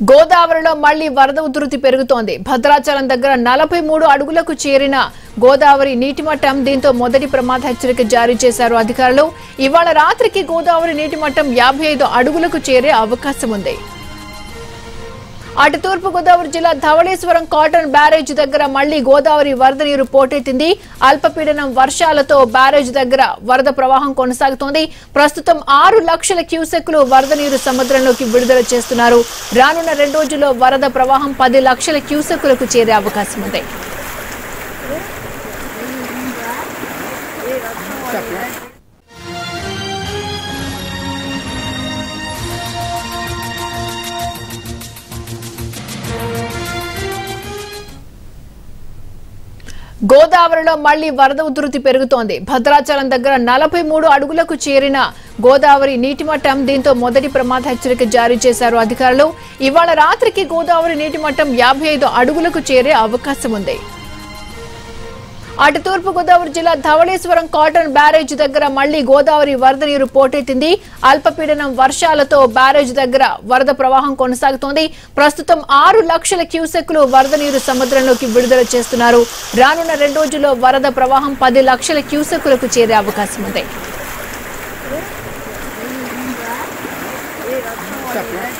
గోదావరిలో మళ్లీ వరద ఉధృతి పెరుగుతోంది భద్రాచలం దగ్గర నలభై మూడు అడుగులకు చేరిన గోదావరి నీటిమట్టం దీంతో మొదటి ప్రమాద హెచ్చరిక జారీ చేశారు అధికారులు ఇవాళ రాత్రికి గోదావరి నీటిమట్టం యాభై ఐదు అడుగులకు చేరే అవకాశం ఉంది అటు తూర్పు గోదావరి జిల్లా ధవళేశ్వరం కాటన్ బ్యారేజ్ దగ్గర మళ్లీ గోదావరి వరద నీరు పోటెత్తింది అల్పపీడనం వర్షాలతో బ్యారేజ్ దగ్గర వరద ప్రవాహం కొనసాగుతోంది ప్రస్తుతం ఆరు లక్షల క్యూసెక్లు వరద నీరు సముద్రంలోకి విడుదల చేస్తున్నారు రానున్న రెండు రోజుల్లో వరద ప్రవాహం పది లక్షల క్యూసెక్కులకు చేరే అవకాశం ఉంది గోదావరిలో మళ్లీ వరద ఉధృతి పెరుగుతోంది భద్రాచలం దగ్గర నలభై మూడు అడుగులకు చేరిన గోదావరి నీటిమట్టం దీంతో మొదటి ప్రమాద హెచ్చరిక జారీ చేశారు అధికారులు ఇవాళ రాత్రికి గోదావరి నీటిమట్టం యాభై ఐదు అడుగులకు చేరే అవకాశం ఉంది అటు తూర్పు గోదావరి జిల్లా ధవళేశ్వరం కాటన్ బ్యారేజ్ దగ్గర మళ్లీ గోదావరి వరద నీరు పోటెత్తింది అల్పపీడనం వర్షాలతో బ్యారేజ్ దగ్గర వరద ప్రవాహం కొనసాగుతోంది ప్రస్తుతం ఆరు లక్షల క్యూసెక్లు వరద నీరు సముద్రంలోకి విడుదల చేస్తున్నారు రానున్న రెండు రోజుల్లో వరద ప్రవాహం పది లక్షల క్యూసెక్కులకు చేరే అవకాశం ఉంది